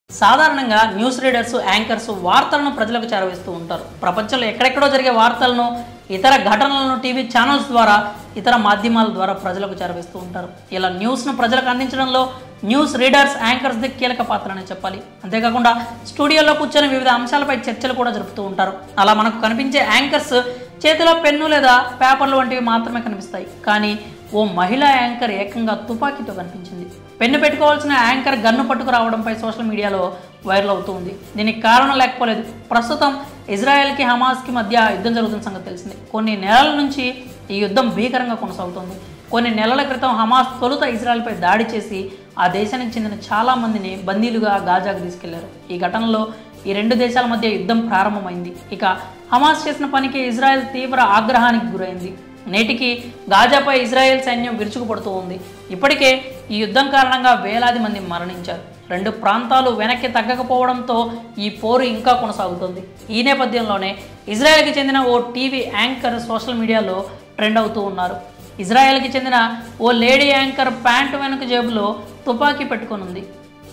సాధారణంగా news readers anchors వార్తలను ప్రజలకు చేరవేస్తూ ఉంటారు ప్రపంచంలో ఎక్కడెక్కడో జరిగే వార్తలను ఇతర ఘటనలను టీవీ ఛానల్స్ ద్వారా ఇతర మాధ్యమాల ద్వారా ప్రజలకు చేరవేస్తూ ఉంటారు ఇలా న్యూస్ను ప్రజలకు అందించడంలో న్యూస్ రీడర్స్ యాంకర్స్ది కీలక పాత్ర అని చెప్పాలి అంతేకాకుండా స్టూడియోలో కూర్చొని వివిధ అంశాలపై చర్చలు కూడా జరుపుతూ ఉంటారు అలా మనకు కనిపించే యాంకర్స్ చేతిలో పెన్ను లేదా పేపర్లు వంటివి మాత్రమే కనిపిస్తాయి కానీ ఓ మహిళా యాంకర్ ఏకంగా తుపాకీతో కనిపించింది పెన్ను పెట్టుకోవాల్సిన యాంకర్ గన్ను పట్టుకు రావడంపై సోషల్ మీడియాలో వైరల్ అవుతూ ఉంది దీనికి కారణం లేకపోలేదు ప్రస్తుతం ఇజ్రాయెల్కి హమాస్కి మధ్య యుద్ధం జరుగుతున్న సంగతి తెలిసింది కొన్ని నెలల నుంచి ఈ యుద్ధం భీకరంగా కొనసాగుతోంది కొన్ని నెలల క్రితం హమాస్ తొలుత ఇజ్రాయెల్పై దాడి చేసి ఆ దేశానికి చెందిన చాలా మందిని బందీలుగా గాజాకు తీసుకెళ్లారు ఈ ఘటనలో ఈ రెండు దేశాల మధ్య యుద్ధం ప్రారంభమైంది ఇక హమాస్ చేసిన పనికి ఇజ్రాయెల్ తీవ్ర ఆగ్రహానికి గురైంది నేటికి గాజాపై ఇజ్రాయెల్ సైన్యం విరుచుకుపడుతూ ఉంది ఇప్పటికే ఈ యుద్ధం కారణంగా వేలాది మంది మరణించారు రెండు ప్రాంతాలు వెనక్కి తగ్గకపోవడంతో ఈ పోరు ఇంకా కొనసాగుతుంది ఈ నేపథ్యంలోనే ఇజ్రాయెల్కి చెందిన ఓ టీవీ యాంకర్ సోషల్ మీడియాలో ట్రెండ్ అవుతూ ఉన్నారు ఇజ్రాయెల్కి చెందిన ఓ లేడీ యాంకర్ ప్యాంటు వెనుక జేబులో తుపాకీ పెట్టుకొని ఉంది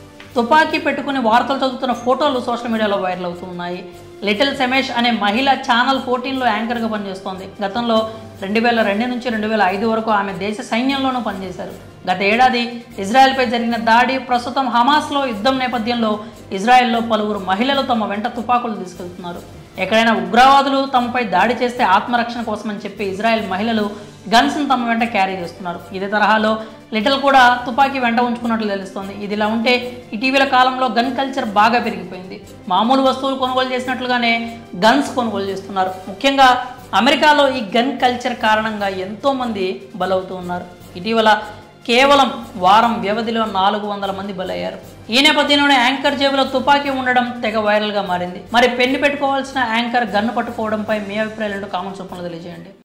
తుపాకీ పెట్టుకుని వార్తలు చదువుతున్న ఫోటోలు సోషల్ మీడియాలో వైరల్ అవుతూ ఉన్నాయి లిటిల్ సెమేష్ అనే మహిళ ఛానల్ ఫోర్టీన్లో యాంకర్గా పనిచేస్తోంది గతంలో రెండు వేల రెండు నుంచి రెండు వేల ఐదు వరకు ఆమె దేశ సైన్యంలోనూ పనిచేశారు గత ఏడాది ఇజ్రాయెల్పై జరిగిన దాడి ప్రస్తుతం హమాస్లో యుద్ధం నేపథ్యంలో ఇజ్రాయెల్లో పలువురు మహిళలు తమ వెంట తుపాకులు తీసుకెళ్తున్నారు ఎక్కడైనా ఉగ్రవాదులు తమపై దాడి చేస్తే ఆత్మరక్షణ కోసమని చెప్పి ఇజ్రాయెల్ మహిళలు గన్స్ను తమ వెంట క్యారీ చేస్తున్నారు ఇదే తరహాలో లిటిల్ కూడా తుపాకీ వెంట ఉంచుకున్నట్లు తెలుస్తోంది ఇది ఇలా ఉంటే ఇటీవల కాలంలో గన్ కల్చర్ బాగా పెరిగిపోయింది మామూలు వస్తువులు కొనుగోలు చేసినట్లుగానే గన్స్ కొనుగోలు చేస్తున్నారు ముఖ్యంగా అమెరికాలో ఈ గన్ కల్చర్ కారణంగా ఎంతోమంది బలవుతూ ఉన్నారు ఇటీవల కేవలం వారం వ్యవధిలో నాలుగు వందల మంది బలయ్యారు ఈ నేపథ్యంలోనే యాంకర్ జేబులో తుపాకీ ఉండడం తెగ వైరల్గా మారింది మరి పెన్ను పెట్టుకోవాల్సిన యాంకర్ గన్ను పట్టుకోవడంపై మీ అభిప్రాయాలు కామెంట్స్ రూపంలో తెలియజేయండి